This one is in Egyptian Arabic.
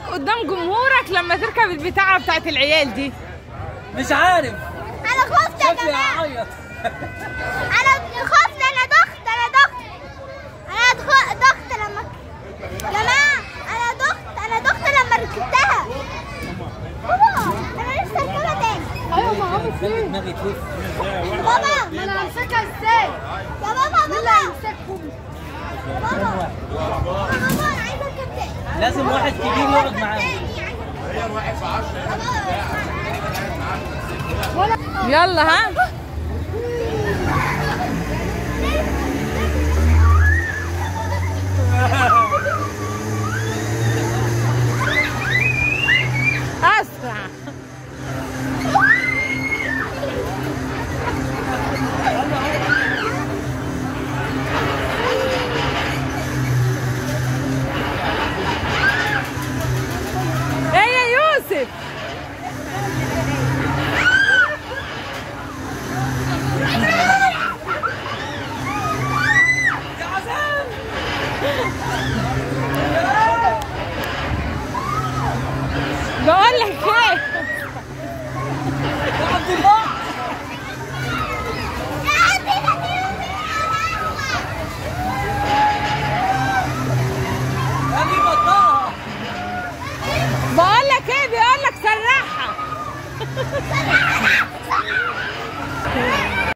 قدام جمهورك لما تركب البتاعه بتاعت العيال دي مش عارف انا خفت يا شكلي جماعه هعيط انا خفت انا ضغط انا ضغط انا دخ- ضغط لما جماعه انا ضغط انا ضغط لما ركبتها بابا انا نفسي اركبها تاني ايوه ما عامل خلي دماغي تلف بابا ما انا همسكها ازاي يا بابا بابا همسكهم بابا بابا انا عايزه اركب تاني لازم واحد كبير يقعد معانا يلا ها معايا